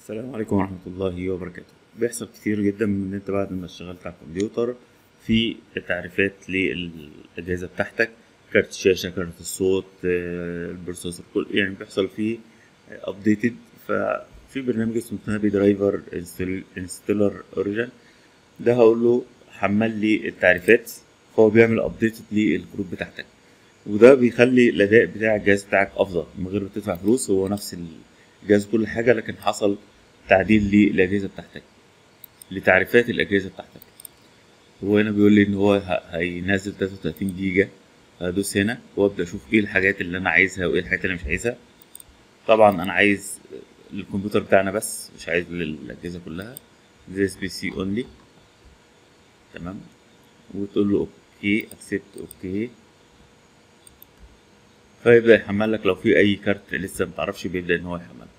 السلام عليكم ورحمة الله وبركاته بيحصل كتير جدا ان انت بعد ما اشتغلت على الكمبيوتر في تعريفات للأجهزة بتاعتك كارت الشاشة كارت الصوت آه، البروسيسور كل يعني بيحصل فيه ابديتد ففي برنامج اسمه سنابي درايفر انستولر اوريجن ده هقول له حمل لي التعريفات فهو بيعمل ابديتد للكروت بتاعتك وده بيخلي الاداء بتاع الجهاز بتاعك افضل من غير ما تدفع فلوس هو نفس الجهاز كل حاجه لكن حصل تعديل للاجهزه بتاعتك لتعريفات الاجهزه بتاعتك وهنا بيقول لي ان هو ه- هينزل 33 جيجا هدوس هنا وابدا اشوف ايه الحاجات اللي انا عايزها وايه الحاجات اللي مش عايزها طبعا انا عايز الكمبيوتر بتاعنا بس مش عايز للاجهزه كلها this PC only تمام وتقول له اوكي اكسبت اوكي فيبدا يحمل لك لو في اي كارت لسه متعرفش بيبدا ان هو يحمل